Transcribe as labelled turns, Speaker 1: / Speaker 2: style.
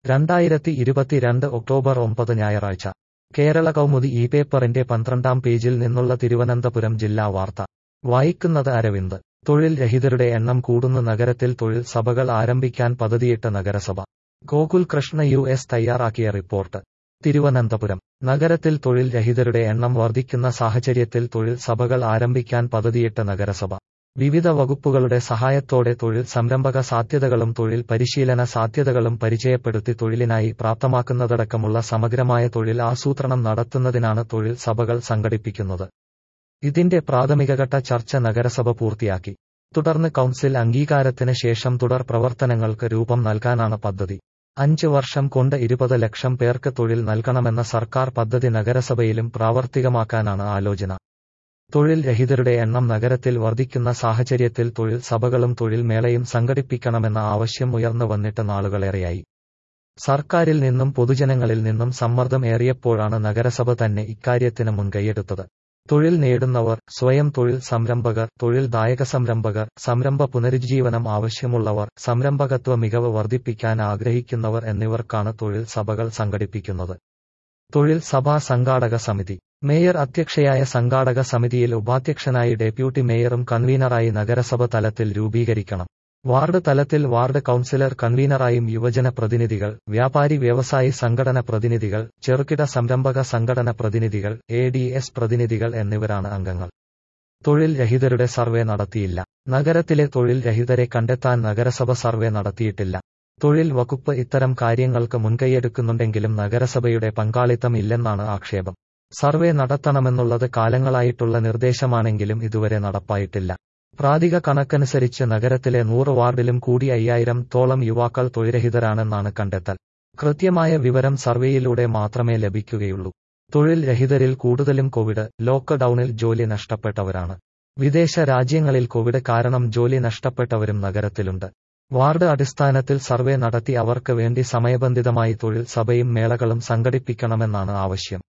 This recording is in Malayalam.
Speaker 1: രണ്ടായിരത്തി ഇരുപത്തിരണ്ട് ഒക്ടോബർ ഒമ്പത് ഞായറാഴ്ച കേരള കൗമുദി ഈ പേപ്പറിന്റെ പന്ത്രണ്ടാം പേജിൽ നിന്നുള്ള തിരുവനന്തപുരം ജില്ലാ വാർത്ത വായിക്കുന്നത് അരവിന്ദ് തൊഴിൽ രഹിതരുടെ എണ്ണം കൂടുന്നു നഗരത്തിൽ തൊഴിൽ സഭകൾ ആരംഭിക്കാൻ പദ്ധതിയിട്ട നഗരസഭ ഗോകുൽ കൃഷ്ണ യു എസ് തയ്യാറാക്കിയ റിപ്പോർട്ട് തിരുവനന്തപുരം നഗരത്തിൽ തൊഴിൽ രഹിതരുടെ എണ്ണം വർദ്ധിക്കുന്ന സാഹചര്യത്തിൽ തൊഴിൽ സഭകൾ ആരംഭിക്കാൻ പദ്ധതിയിട്ട നഗരസഭ വിവിധ വകുപ്പുകളുടെ സഹായത്തോടെ തൊഴിൽ സംരംഭക സാധ്യതകളും തൊഴിൽ പരിശീലന സാധ്യതകളും പരിചയപ്പെടുത്തി തൊഴിലിനായി പ്രാപ്തമാക്കുന്നതടക്കമുള്ള സമഗ്രമായ തൊഴിൽ ആസൂത്രണം നടത്തുന്നതിനാണ് തൊഴിൽ സഭകൾ സംഘടിപ്പിക്കുന്നത് ഇതിന്റെ പ്രാഥമികഘട്ട ചർച്ച നഗരസഭ പൂർത്തിയാക്കി തുടർന്ന് കൗൺസിൽ അംഗീകാരത്തിന് ശേഷം തുടർ പ്രവർത്തനങ്ങൾക്ക് രൂപം നൽകാനാണ് പദ്ധതി അഞ്ച് വർഷം കൊണ്ട് ഇരുപത് ലക്ഷം പേർക്ക് തൊഴിൽ നൽകണമെന്ന സർക്കാർ പദ്ധതി നഗരസഭയിലും പ്രാവർത്തികമാക്കാനാണ് ആലോചന തൊഴിൽ രഹിതരുടെ എണ്ണം നഗരത്തിൽ വർദ്ധിക്കുന്ന സാഹചര്യത്തിൽ തൊഴിൽ സഭകളും തൊഴിൽ മേളയും സംഘടിപ്പിക്കണമെന്ന ആവശ്യം ഉയർന്നു വന്നിട്ട് നാളുകളേറെയായി സർക്കാരിൽ നിന്നും പൊതുജനങ്ങളിൽ നിന്നും സമ്മർദ്ദം ഏറിയപ്പോഴാണ് നഗരസഭ തന്നെ ഇക്കാര്യത്തിന് മുൻകൈയെടുത്തത് തൊഴിൽ നേടുന്നവർ സ്വയം തൊഴിൽ സംരംഭകർ തൊഴിൽ ദായക സംരംഭകർ സംരംഭ പുനരുജ്ജീവനം ആവശ്യമുള്ളവർ സംരംഭകത്വ മികവ് വർദ്ധിപ്പിക്കാൻ ആഗ്രഹിക്കുന്നവർ എന്നിവർക്കാണ് തൊഴിൽ സഭകൾ സംഘടിപ്പിക്കുന്നത് തൊഴിൽ സഭാ സംഘാടക സമിതി മേയർ അധ്യക്ഷയായ സംഘാടക സമിതിയിൽ ഉപാധ്യക്ഷനായി ഡെപ്യൂട്ടി മേയറും കൺവീനറായി നഗരസഭ തലത്തിൽ രൂപീകരിക്കണം വാർഡ് തലത്തിൽ വാർഡ് കൌൺസിലർ കൺവീനറായും യുവജന പ്രതിനിധികൾ വ്യാപാരി വ്യവസായി സംഘടന പ്രതിനിധികൾ ചെറുകിട സംരംഭക സംഘടന പ്രതിനിധികൾ എ ഡി എസ് പ്രതിനിധികൾ എന്നിവരാണ് അംഗങ്ങൾ തൊഴിൽ രഹിതരുടെ സർവേ നടത്തിയില്ല നഗരത്തിലെ തൊഴിൽ രഹിതരെ കണ്ടെത്താൻ നഗരസഭ സർവേ നടത്തിയിട്ടില്ല തൊഴിൽ വകുപ്പ് ഇത്തരം കാര്യങ്ങൾക്ക് മുൻകൈയെടുക്കുന്നുണ്ടെങ്കിലും നഗരസഭയുടെ പങ്കാളിത്തം ഇല്ലെന്നാണ് ആക്ഷേപം സർവേ നടത്തണമെന്നുള്ളത് കാലങ്ങളായിട്ടുള്ള നിർദ്ദേശമാണെങ്കിലും ഇതുവരെ നടപ്പായിട്ടില്ല പ്രാതിക കണക്കനുസരിച്ച് നഗരത്തിലെ നൂറ് വാർഡിലും കൂടി അയ്യായിരം തോളം യുവാക്കൾ തൊഴിൽരഹിതരാണെന്നാണ് കണ്ടെത്തൽ കൃത്യമായ വിവരം സർവേയിലൂടെ മാത്രമേ ലഭിക്കുകയുള്ളൂ തൊഴിൽ രഹിതരിൽ കൂടുതലും കോവിഡ് ലോക്ക്ഡൌണിൽ ജോലി നഷ്ടപ്പെട്ടവരാണ് വിദേശ രാജ്യങ്ങളിൽ കോവിഡ് കാരണം ജോലി നഷ്ടപ്പെട്ടവരും നഗരത്തിലുണ്ട് വാർഡ് അടിസ്ഥാനത്തിൽ സർവേ നടത്തി അവർക്ക് വേണ്ടി സമയബന്ധിതമായി തൊഴിൽ സഭയും മേളകളും സംഘടിപ്പിക്കണമെന്നാണ് ആവശ്യം